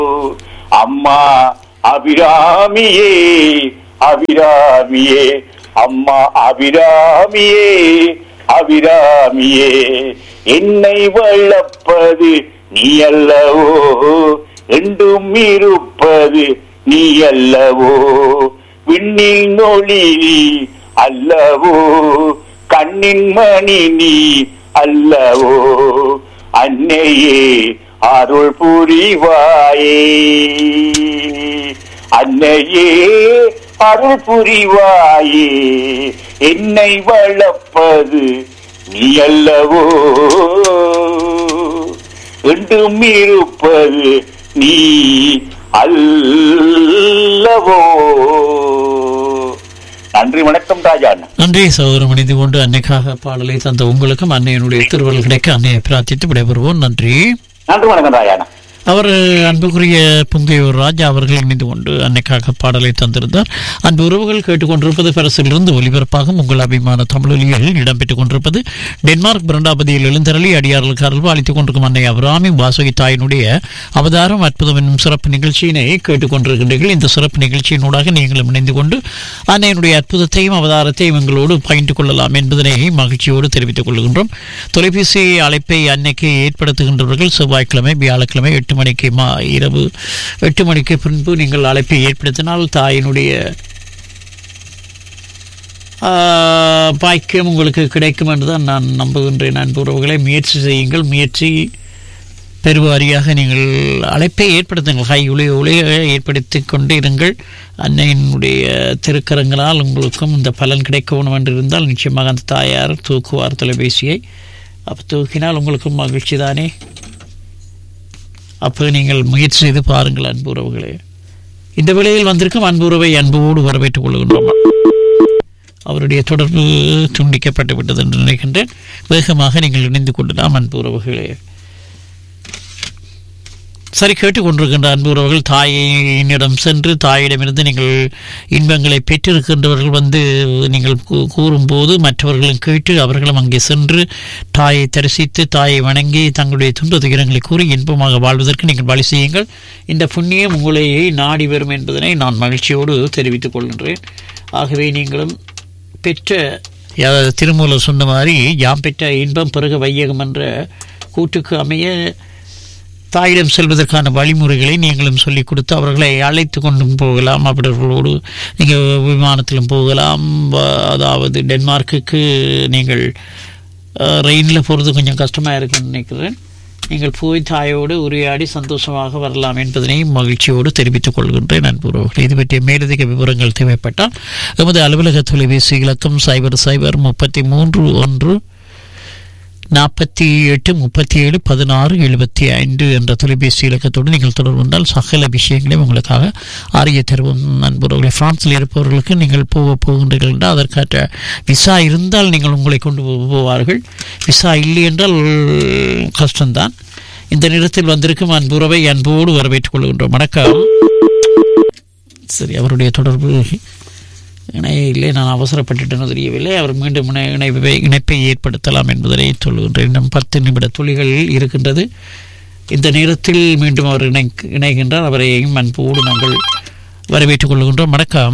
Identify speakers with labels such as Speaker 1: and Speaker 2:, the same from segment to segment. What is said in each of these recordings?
Speaker 1: அம்மா அபிராமியே அபிராமியே அம்மா அபிராமியே அபிராமியே என்னை வளர்ப்பது நீ அல்லவோ என்றும் இருப்பது நீ அல்லவோ விண்ணில் நொழி நீ அல்லவோ கண்ணின் மணி நீ அல்லவோ அன்னையே அருள் புரிவாயே அன்னையே அருள் புரிவாயே என்னை வளர்ப்பது நீ அல்லவோ என்றும் இருப்பது நீ அல்லவோ நன்றி வணக்கம் ராஜா
Speaker 2: நன்றி சகோதரம் இணைந்து கொண்டு அன்னைக்காக பாடலை தந்த உங்களுக்கும் அன்னையனுடைய திருவள்ளுவர் கிடைக்க அன்னையை பிரார்த்தித்து விடைபெறுவோம் நன்றி
Speaker 1: நன்றி வணக்கம் ராஜா
Speaker 2: அவர் அன்புக்குரிய புங்கையூர் ராஜா அவர்கள் இணைந்து கொண்டு அன்னைக்காக பாடலை தந்திருந்தார் அன்பு உறவுகள் கேட்டுக்கொண்டிருப்பது பரிசிலிருந்து ஒலிபரப்பாகும் உங்கள் அபிமான தமிழொலியில் இடம்பெற்றுக் கொண்டிருப்பது டென்மார்க் பிரண்டாபதியில் எழுந்தரளி அடியார்களுக்கு அருள்வா அளித்துக் கொண்டிருக்கும் அன்னை அபிராமி வாசகி தாயினுடைய அவதாரம் அற்புதம் என்னும் சிறப்பு நிகழ்ச்சியினை கேட்டுக்கொண்டிருக்கின்றீர்கள் இந்த சிறப்பு நிகழ்ச்சியினூடாக நீங்களும் இணைந்து கொண்டு அன்னையினுடைய அற்புதத்தையும் அவதாரத்தையும் எங்களோடு பகிர்ந்து கொள்ளலாம் என்பதனை மகிழ்ச்சியோடு தெரிவித்துக் கொள்கின்றோம் தொலைபேசி அழைப்பை அன்னைக்கு ஏற்படுத்துகின்றவர்கள் செவ்வாய்க்கிழமை வியாழக்கிழமை எட்டு மணிக்கு மா இரவு எட்டு மணிக்கு பின்பு நீங்கள் அழைப்பை ஏற்படுத்தினால் தாயினுடைய ஆ, பாக்கியம் உங்களுக்கு கிடைக்கும் என்று தான் நான் நம்புகின்றேன் அன்பு உறவுகளை முயற்சி செய்யுங்கள் முயற்சி பெருவாரியாக நீங்கள் அழைப்பை ஏற்படுத்துங்கள் கை உலைய உலைய ஏற்படுத்தி கொண்டு இருங்கள் அன்னையினுடைய திருக்கரங்களால் உங்களுக்கும் இந்த பலன் கிடைக்க வேணும் என்று இருந்தால் நிச்சயமாக அந்த தாயார் தூக்குவார் தொலைபேசியை அப்போ தூக்கினால் உங்களுக்கும் மகிழ்ச்சி தானே அப்போ நீங்கள் முயற்சி செய்து பாருங்கள் அன்பு உறவுகளே இந்த வேளையில் வந்திருக்கும் அன்பு உறவை அன்போடு வரவேற்றுக் கொள்கின்றோம் அவருடைய தொடர்பு துண்டிக்கப்பட்டு விட்டது என்று நினைக்கின்றேன் வேகமாக நீங்கள் இணைந்து கொள்ளலாம் அன்பு உறவுகளே சரி கேட்டுக்கொண்டிருக்கின்ற அன்பு உறவுகள் தாயினிடம் சென்று தாயிடமிருந்து நீங்கள் இன்பங்களை பெற்றிருக்கின்றவர்கள் வந்து நீங்கள் கூ- கூறும்போது மற்றவர்களும் கேட்டு அவர்களும் அங்கே சென்று தாயை தரிசித்து தாயை வணங்கி தங்களுடைய துன்ப துயரங்களை கூறி இன்பமாக வாழ்வதற்கு நீங்கள் வழி செய்யுங்கள் இந்த புண்ணியம் உங்களை நாடி வரும் என்பதனை நான் மகிழ்ச்சியோடு தெரிவித்துக் கொள்கின்றேன் ஆகவே நீங்களும் பெற்ற யா- திருமூலர் சொன்ன மாதிரி யாம் பெற்ற இன்பம் பிறகு வையகம் என்ற கூட்டுக்கு அமைய தாயிடம் செல்வதற்கான வழிமுறைகளை நீங்களும் சொல்லிக் கொடுத்து அவர்களை அழைத்து கொண்டும் போகலாம் அவர்களோடு நீங்கள் விமானத்திலும் போகலாம் வ- அதாவது டென்மார்க்குக்கு நீங்கள் ரெயினில் போகிறது கொஞ்சம் கஷ்டமாக இருக்குன்னு நினைக்கிறேன் நீங்கள் போய் தாயோடு உரையாடி சந்தோஷமாக வரலாம் என்பதனை மகிழ்ச்சியோடு தெரிவித்துக் கொள்கின்றேன் நண்புறவுகள் இது பற்றிய மேலதிக விவரங்கள் தேவைப்பட்டால் எமது அலுவலக தொலைபேசி இலக்கம் சைபர் சைபர் முப்பத்தி மூன்று ஒன்று நாற்பத்தி எட்டு முப்பத்தி ஏழு பதினாறு எழுபத்தி ஐந்து என்ற தொலைபேசி இலக்கத்தோடு நீங்கள் தொடர்பு கொண்டால் சகல விஷயங்களையும் உங்களுக்காக ஆரிய தருவோம் நண்பர்களை பிரான்சில் இருப்பவர்களுக்கு நீங்கள் போக போகின்றீர்கள் என்றால் அதற்கான விசா இருந்தால் நீங்கள் உங்களை கொண்டு போ- போவார்கள் விசா இல்லை என்றால் கஷ்டம்தான் இந்த நேரத்தில் வந்திருக்கும் அன்புறவை அன்போடு வரவேற்றுக் கொள்கின்றோம் வணக்கம் சரி அவருடைய தொடர்பு இணையிலே நான் அவசரப்பட்டுட்டேனோ தெரியவில்லை அவர் மீண்டும் இணை இணைப்பை இணைப்பை ஏற்படுத்தலாம் என்பதனை சொல்லுகின்றேன் இன்னும் பத்து நிமிட துளிகள் இருக்கின்றது இந்த நேரத்தில் மீண்டும் அவர் இணை இணைகின்றார் அவரையும் அன்போடு நாங்கள் வரவேற்றுக் கொள்கின்றோம் வணக்கம்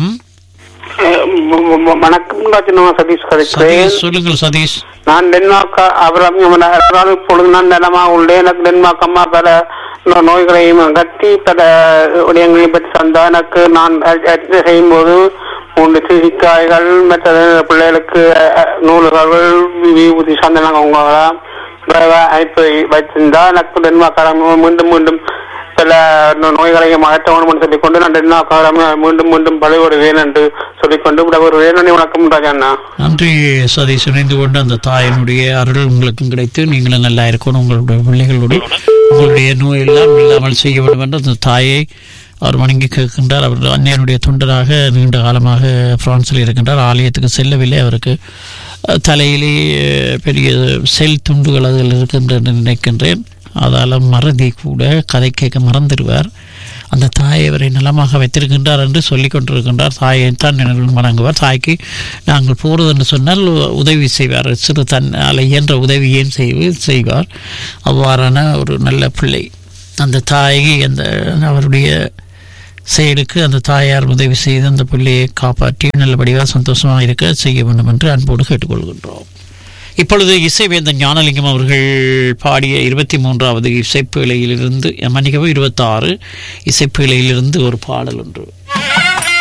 Speaker 3: வணக்கம் ராஜனா சதீஷ் கதைக்கிறேன்
Speaker 2: சதீஷ் சொல்லுங்கள் சதீஷ்
Speaker 3: நான் டென்மார்க் அப்புறம் இப்பொழுது நான் நிலமாக உள்ளேன் எனக்கு டென்மார்க் அம்மா பல நோ- நோய்களையும் கட்டி பல விடயங்களையும் பற்றி தந்தா எனக்கு நான் அர்ச்சனை செய்யும் போது மூன்று சிகிக்காய்கள் மற்றது பிள்ளைகளுக்கு அஹ், அஹ், நூல்கள் விபூதி சந்தனம் அவங்களாம் அனுப்பி வைத்திருந்தா எனக்கு டென்மார்க் மீண்டும் மீண்டும் சில நோ- நோய்களையும் அகற்ற வேணும் சொல்லிக் கொண்டு நான் டென்மார்க் மீண்டும் மீண்டும் பழிவிடுவேன் என்று சொல்லிக்கொண்டு விடவருவேன் நன்றி வணக்கம் ராஜாண்ணா
Speaker 2: நன்றி சதீஷ் இணைந்து கொண்டு அந்த தாயினுடைய அருள் உங்களுக்கும் கிடைத்து நீங்களும் நல்லா இருக்கணும் உங்களுடைய பிள்ளைகளோடு உங்களுடைய நோய் எல்லாம் இல்லாமல் செய்ய வேண்டும் என்று அந்த தாயை அவர் வணங்கி கேட்கின்றார் அவர் அன்னையனுடைய தொண்டராக நீண்ட காலமாக பிரான்சில் இருக்கின்றார் ஆலயத்துக்கு செல்லவில்லை அவருக்கு அஹ், தலையிலே அஹ், பெரிய செல் துண்டுகள் அதில் இருக்கின்றன நினைக்கின்றேன் அதால் மறதி கூட கதை கேட்க மறந்துடுவார் அந்த தாயை அவரை நலமாக வைத்திருக்கின்றார் என்று சொல்லிக் கொண்டிருக்கின்றார் தாயை தான் நினைவு வணங்குவார் தாய்க்கு நாங்கள் போகிறது என்று சொன்னால் உதவி செய்வார் சிறு தன்னால் இயன்ற உதவியையும் செய்வு செய்வார் அவ்வாறான ஒரு நல்ல பிள்ளை அந்த தாயை அந்த அவருடைய செயலுக்கு அந்த தாயார் உதவி செய்து அந்த பிள்ளையை காப்பாற்றி நல்லபடியாக சந்தோஷமாக இருக்க செய்ய வேண்டும் என்று அன்போடு கேட்டுக்கொள்கின்றோம் இப்பொழுது இசைவேந்தன் ஞானலிங்கம் அவர்கள் பாடிய இருபத்தி மூன்றாவது இசைப்பிழையிலிருந்து மன்னிக்கவும் இருபத்தாறு இசைப்பிழையிலிருந்து ஒரு பாடல் ஒன்று